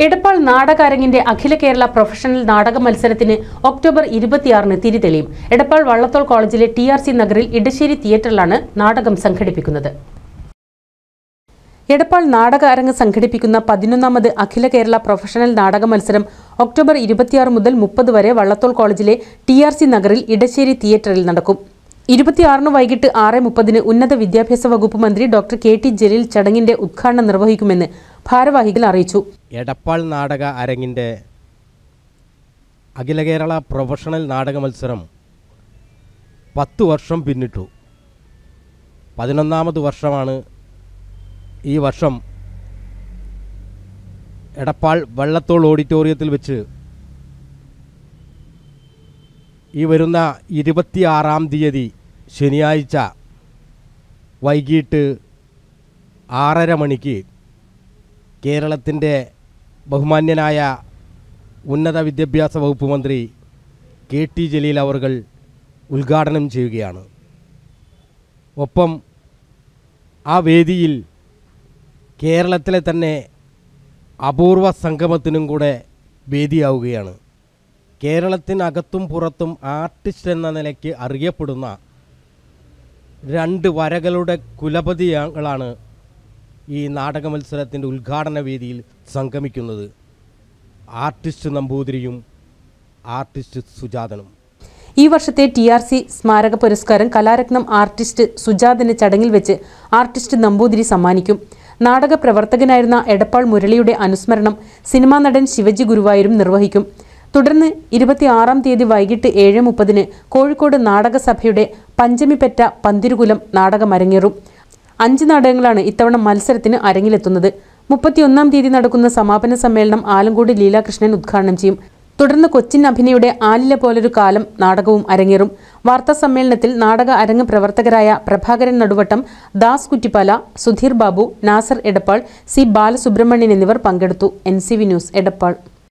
എടപ്പാൾ നാടകാരങ്ങിന്റെ അഖില കേരള പ്രൊഫഷണൽ നാടക മത്സരത്തിന് ഒക്ടോബർ ഇരുപത്തിയാറിന് തിരിതെളിയും എടപ്പാൾ വള്ളത്തോൾ കോളേജിലെ ടി ആർ സി നഗറിൽ ഇടശ്ശേരി തിയേറ്ററിലാണ് നാടകം സംഘടിപ്പിക്കുന്നത് എടപ്പാൾ നാടക അരങ്ങ് സംഘടിപ്പിക്കുന്ന പതിനൊന്നാമത് അഖില കേരള പ്രൊഫഷണൽ നാടക മത്സരം ഒക്ടോബർ ഇരുപത്തിയാറ് മുതൽ മുപ്പത് വരെ വള്ളത്തോൾ കോളേജിലെ ടി ആർ സി നഗറിൽ ഇടശ്ശേരി തിയേറ്ററിൽ നടക്കും ഇരുപത്തിയാറിന് വൈകിട്ട് ആറ് മുപ്പതിന് ഉന്നത വിദ്യാഭ്യാസ വകുപ്പ് മന്ത്രി ഡോക്ടർ കെ ടി ജലീൽ ചടങ്ങിന്റെ ഉദ്ഘാടനം നിർവഹിക്കുമെന്ന് ഭാരവാഹികൾ അറിയിച്ചു എടപ്പാൾ നാടക അരങ്ങിൻ്റെ അഖില കേരള പ്രൊഫഷണൽ നാടക മത്സരം പത്ത് വർഷം പിന്നിട്ടു പതിനൊന്നാമത് വർഷമാണ് ഈ വർഷം എടപ്പാൾ വള്ളത്തോൾ ഓഡിറ്റോറിയത്തിൽ വെച്ച് ഈ വരുന്ന ഇരുപത്തിയാറാം തീയതി ശനിയാഴ്ച വൈകിട്ട് ആറര മണിക്ക് കേരളത്തിൻ്റെ ബഹുമാന്യനായ ഉന്നത വിദ്യാഭ്യാസ വകുപ്പ് മന്ത്രി കെ ടി ജലീൽ അവർകൾ ഉദ്ഘാടനം ചെയ്യുകയാണ് ഒപ്പം ആ വേദിയിൽ കേരളത്തിലെ തന്നെ അപൂർവ സംഗമത്തിനും കൂടെ വേദിയാവുകയാണ് കേരളത്തിനകത്തും പുറത്തും ആർട്ടിസ്റ്റ് എന്ന നിലയ്ക്ക് അറിയപ്പെടുന്ന രണ്ട് വരകളുടെ കുലപതികളാണ് ഈ നാടക മത്സരത്തിൻ്റെ ഉദ്ഘാടന വേദിയിൽ സംഗമിക്കുന്നത് ആർട്ടിസ്റ്റ് നമ്പൂതിരിയും ആർട്ടിസ്റ്റ് സുജാതനും ഈ വർഷത്തെ ടി ആർ സി സ്മാരക പുരസ്കാരം കലാരത്നം ആർട്ടിസ്റ്റ് സുജാതിന് ചടങ്ങിൽ വെച്ച് ആർട്ടിസ്റ്റ് നമ്പൂതിരി സമ്മാനിക്കും നാടക പ്രവർത്തകനായിരുന്ന എടപ്പാൾ മുരളിയുടെ അനുസ്മരണം സിനിമാ നടൻ ശിവജി ഗുരുവായൂരും നിർവഹിക്കും തുടർന്ന് ഇരുപത്തിയാറാം തീയതി വൈകിട്ട് ഏഴ് മുപ്പതിന് കോഴിക്കോട് നാടകസഭയുടെ പഞ്ചമിപ്പെറ്റ പന്തിരുകുലം നാടകം അരങ്ങേറും അഞ്ച് നാടകങ്ങളാണ് ഇത്തവണ മത്സരത്തിന് അരങ്ങിലെത്തുന്നത് മുപ്പത്തിയൊന്നാം തീയതി നടക്കുന്ന സമാപന സമ്മേളനം ആലങ്കോട് ലീലാകൃഷ്ണൻ ഉദ്ഘാടനം ചെയ്യും തുടർന്ന് കൊച്ചിൻ അഭിനയുടെ ആലില പോലൊരു കാലം നാടകവും അരങ്ങേറും വാർത്താ സമ്മേളനത്തിൽ നാടക അരങ്ങ് പ്രവർത്തകരായ പ്രഭാകരൻ നടുവട്ടം ദാസ് കുറ്റിപ്പാല സുധീർ ബാബു നാസർ എടപ്പാൾ സി ബാലസുബ്രഹ്മണ്യൻ എന്നിവർ പങ്കെടുത്തു എൻ ന്യൂസ് എടപ്പാൾ